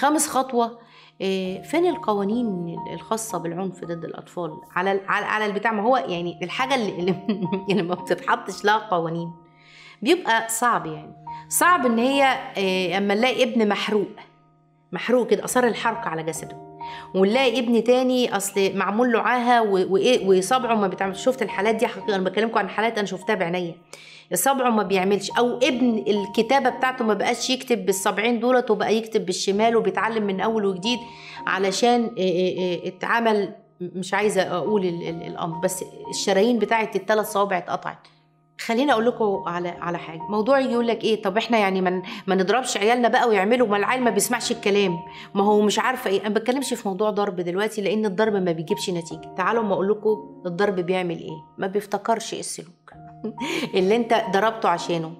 خامس خطوه إيه، فين القوانين الخاصه بالعنف ضد الاطفال على على على البتاع ما هو يعني الحاجه اللي اللي- اللي ما بتتحطش لها قوانين بيبقى صعب يعني صعب ان هي إيه، اما نلاقي ابن محروق محروق كده اثار الحرق على جسده ونلاقي ابن تاني اصل معمول له عاهه و- وايه وصبعه ما بيتعملش شفت الحالات دي حقيقه انا بكلمكم عن حالات انا شفتها بعينيا صبعه ما بيعملش او ابن الكتابه بتاعته ما بقاش يكتب بالصبعين دولت وبقى يكتب بالشمال وبيتعلم من اول وجديد علشان إيه إيه إيه اتعمل مش عايزه اقول ال- ال- الامر بس الشرايين بتاعت الثلاث صوابع اتقطعت خليني اقول لكم على على حاجه موضوع يجي يقول لك ايه طب احنا يعني ما من ما نضربش عيالنا بقى ويعملوا ما العيل ما بيسمعش الكلام ما هو مش عارفه ايه انا ما بتكلمش في موضوع ضرب دلوقتي لان الضرب ما بيجيبش نتيجه تعالوا ما اقول لكم الضرب بيعمل ايه ما بيفتكرش ايه السلوك اللي انت ضربته عشانه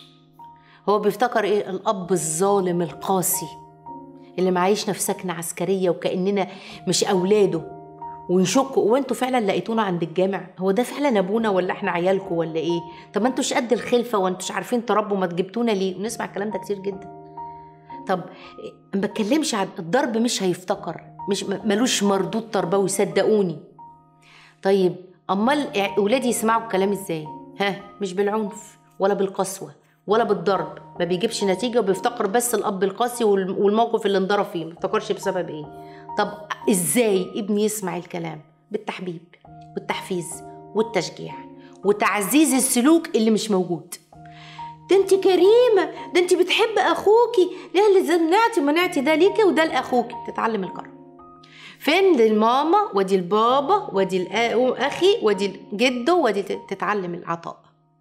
هو بيفتكر ايه الاب الظالم القاسي اللي معايشنا في سكنه عسكريه وكاننا مش اولاده ونشك وانتوا فعلا لقيتونا عند الجامع هو ده فعلا ابونا ولا احنا عيالكم ولا ايه طب ما انتوش قد الخلفه وانتوش عارفين تربوا ما تجبتونا ليه ونسمع الكلام ده كتير جدا طب ما بتكلمش عن الضرب مش هيفتكر مش ملوش مردود تربوي صدقوني طيب امال اولادي يسمعوا الكلام ازاي ها مش بالعنف ولا بالقسوه ولا بالضرب ما بيجيبش نتيجه وبيفتكر بس الاب القاسي والم- والموقف اللي انضرب فيه ما بيفتكرش بسبب ايه طب ازاي ابني يسمع الكلام بالتحبيب والتحفيز والتشجيع وتعزيز السلوك اللي مش موجود ده انت كريمه ده انت بتحب اخوكي ده اللي زنعتي منعتي ده ليكي وده لاخوكي تتعلم الكرم فين الماما ودي البابا ودي الاخي ودي الجدو ودي تتعلم العطاء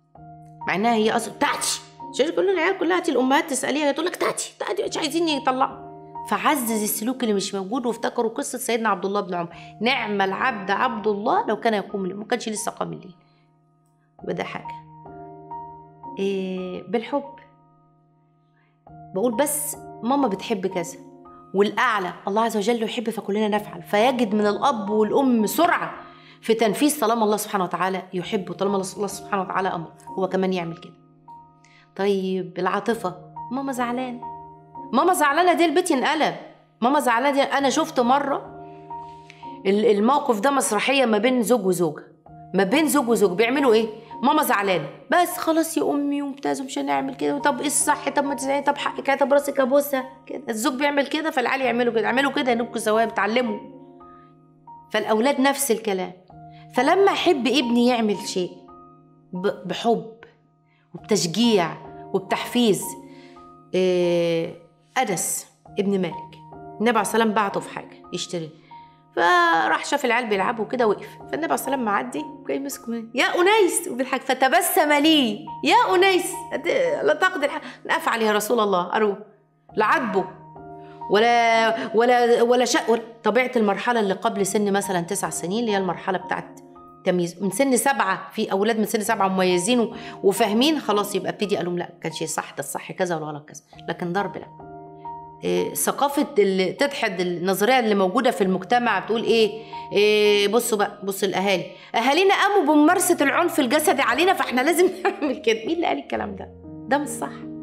مع انها هي اصلا تاتي شايف كل العيال كلها تي الامهات تساليها تقول لك تاتي تاتي مش عايزين يطلعوا فعزز السلوك اللي مش موجود وافتكروا قصه سيدنا عبد الله بن عمر نعم العبد عبد الله لو كان يقوم الليل ما كانش لسه قام الليل وده حاجه إيه بالحب بقول بس ماما بتحب كذا والاعلى الله عز وجل يحب فكلنا نفعل فيجد من الاب والام سرعه في تنفيذ طالما الله سبحانه وتعالى يحبه طالما الله سبحانه وتعالى امر هو كمان يعمل كده طيب العاطفه ماما زعلان ماما زعلانه دي البيت ينقلب ماما زعلانه دي انا شفت مره ال- الموقف ده مسرحيه ما بين زوج وزوجه ما بين زوج وزوج بيعملوا ايه ماما زعلانه بس خلاص يا امي وممتاز ومش هنعمل كده طب ايه الصح طب ما تزعلي طب حقك طب راسك ابوسها كده الزوج بيعمل كده فالعيال يعملوا كده اعملوا كده ينبكوا سواء بتعلموا فالاولاد نفس الكلام فلما احب ابني يعمل شيء ب- بحب وبتشجيع وبتحفيز إيه، أنس ابن مالك النبي عليه السلام بعته في حاجة يشتري فراح شاف العيال بيلعبوا كده وقف فالنبي عليه السلام معدي جاي مسكه من- يا أنيس وبالحاجة فتبسم لي يا أنيس أد- لا تقدر افعل يا رسول الله أروح لا عاتبه ولا ولا ولا شق طبيعة المرحلة اللي قبل سن مثلا تسع سنين اللي هي المرحلة بتاعت تمييز من سن سبعة في أولاد من سن سبعة مميزين و- وفاهمين خلاص يبقى ابتدي قال لهم لا كان شيء صح ده الصح كذا والغلط كذا لكن ضرب لا إيه، ثقافة اللي تدحض النظرية اللي موجودة في المجتمع بتقول إيه, إيه بصوا بقى بصوا الأهالي أهالينا قاموا بممارسة العنف الجسدي علينا فإحنا لازم نعمل كده مين اللي قال الكلام ده؟ ده مش صح